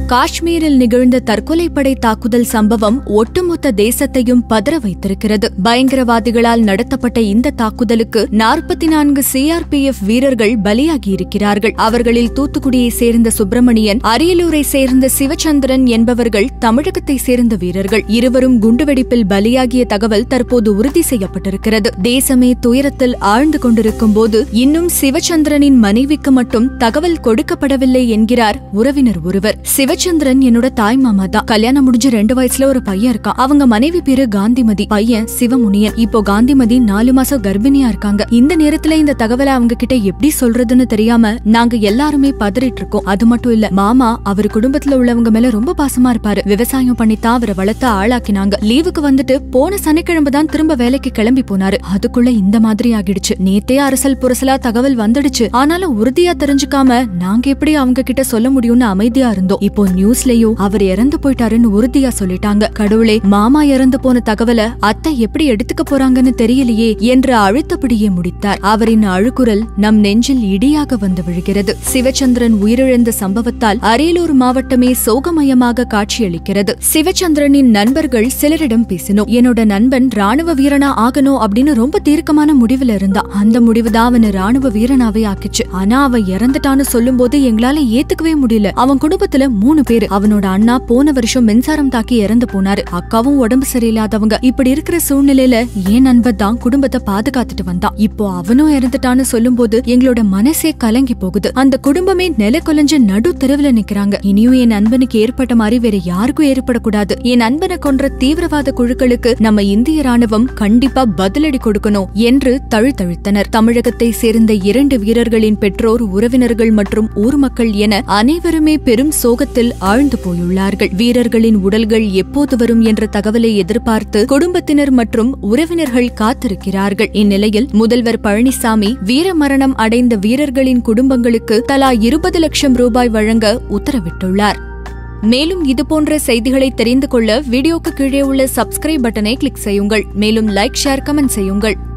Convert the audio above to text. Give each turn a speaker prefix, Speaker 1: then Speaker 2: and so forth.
Speaker 1: காஷ்மீரில் நிகழ்ந்த தற்கொலைப்படை தாக்குதல் சம்பவம் ஒட்டுமொத்த தேசத்தையும் பதற வைத்திருக்கிறது பயங்கரவாதிகளால் நடத்தப்பட்ட இந்த தாக்குதலுக்கு நாற்பத்தி நான்கு சிஆர்பிஎஃப் வீரர்கள் பலியாகியிருக்கிறார்கள் அவர்களில் தூத்துக்குடியை சேர்ந்த சுப்பிரமணியன் அரியலூரை சேர்ந்த சிவச்சந்திரன் என்பவர்கள் தமிழகத்தை சேர்ந்த வீரர்கள் இருவரும் குண்டுவெடிப்பில் பலியாகிய தகவல் தற்போது உறுதி செய்யப்பட்டிருக்கிறது தேசமே துயரத்தில் ஆழ்ந்து கொண்டிருக்கும் போது இன்னும் சிவச்சந்திரனின் மனைவிக்கு மட்டும் தகவல் கொடுக்கப்படவில்லை என்கிறார் உறவினர் ஒருவர் சிவச்சந்திரன் என்னோட தாய் மாமா தான் கல்யாணம் முடிஞ்ச ரெண்டு வயசுல ஒரு பையன் இருக்கான் அவங்க மனைவி பேரு காந்திமதி பையன் சிவமுனியன் இப்போ காந்திமதி நாலு மாசம் கர்ப்பிணியா இருக்காங்க இந்த நேரத்துல இந்த தகவலை அவங்க கிட்ட எப்படி சொல்றதுன்னு தெரியாம நாங்க எல்லாருமே பதறிட்டு இருக்கோம் அது மட்டும் இல்ல மாமா அவர் குடும்பத்துல உள்ளவங்க மேல ரொம்ப பாசமா இருப்பாரு விவசாயம் பண்ணித்தான் அவரை வளர்த்த ஆளாக்கினாங்க லீவுக்கு வந்துட்டு போன சனிக்கிழமை தான் திரும்ப வேலைக்கு கிளம்பி போனாரு அதுக்குள்ள இந்த மாதிரி ஆகிடுச்சு நேத்தே அரசல் புரசலா தகவல் வந்துடுச்சு ஆனாலும் உறுதியா தெரிஞ்சுக்காம நாங்க எப்படி அவங்க கிட்ட சொல்ல முடியும்னு அமைதியா இருந்தோம் இப்போ நியூஸ்லயும் அவர் இறந்து போயிட்டாருன்னு உறுதியா சொல்லிட்டாங்க கடவுளே மாமா இறந்து போன தகவலை அத்தை எப்படி எடுத்துக்க போறாங்கன்னு தெரியலையே என்று அழுத்தபடியே முடித்தார் அவரின் அழுகுரல் நம் நெஞ்சில் இடியாக வந்து விழுகிறது சிவச்சந்திரன் உயிரிழந்த சம்பவத்தால் அரியலூர் மாவட்டமே சோகமயமாக காட்சியளிக்கிறது சிவச்சந்திரனின் நண்பர்கள் சிலரிடம் பேசினோம் என்னோட நண்பன் ராணுவ வீரனா ஆகணும் அப்படின்னு ரொம்ப தீர்க்கமான முடிவுல இருந்தான் அந்த முடிவுதான் அவனை ராணுவ வீரனாவே ஆக்கிச்சு ஆனா அவன் இறந்துட்டான்னு சொல்லும்போது எங்களால ஏத்துக்கவே முடியல அவன் குடும்பத்துல மூணு பேரு அவனோட அண்ணா போன வருஷம் மின்சாரம் தாக்கி இறந்து போனாரு அக்காவும் உடம்பு சரியில்லாதவங்க இப்படி இருக்கிற சூழ்நிலையில என் நண்பன் தான் குடும்பத்தை பாதுகாத்துட்டு வந்தான் இப்போ அவனும் இறந்துட்டான்னு சொல்லும்போது எங்களோட மனசே கலங்கி போகுது அந்த குடும்பமே நில கொலைஞ்சு நடு தெருவுல நிக்கிறாங்க இனியும் என் நண்பனுக்கு ஏற்பட்ட மாதிரி வேற யாருக்கும் ஏற்படக்கூடாது என் நண்பனை கொன்ற தீவிரவாத குழுக்களுக்கு நம்ம இந்திய ராணுவம் கண்டிப்பா பதிலடி கொடுக்கணும் என்று தழுத்தழுத்தனர் தமிழகத்தை சேர்ந்த இரண்டு வீரர்களின் பெற்றோர் உறவினர்கள் மற்றும் ஊர் மக்கள் என அனைவருமே பெரும் சோகத்தில் ஆழ்ந்து போயுள்ளார்கள் வீரர்களின் உடல்கள் எப்போது வரும் என்ற தகவலை எதிர்பார்த்து குடும்பத்தினர் மற்றும் உறவினர்கள் காத்திருக்கிறார்கள் இந்நிலையில் முதல்வர் பழனிசாமி வீர மரணம் அடைந்த வீரர்களின் குடும்பங்களுக்கு தலா இருபது லட்சம் ரூபாய் வழங்க உத்தரவிட்டுள்ளார் மேலும் இதுபோன்ற செய்திகளை தெரிந்து கொள்ள வீடியோக்கு கீழே உள்ள சப்ஸ்கிரைப் பட்டனை கிளிக் செய்யுங்கள் மேலும் லைக் ஷேர் கமெண்ட் செய்யுங்கள்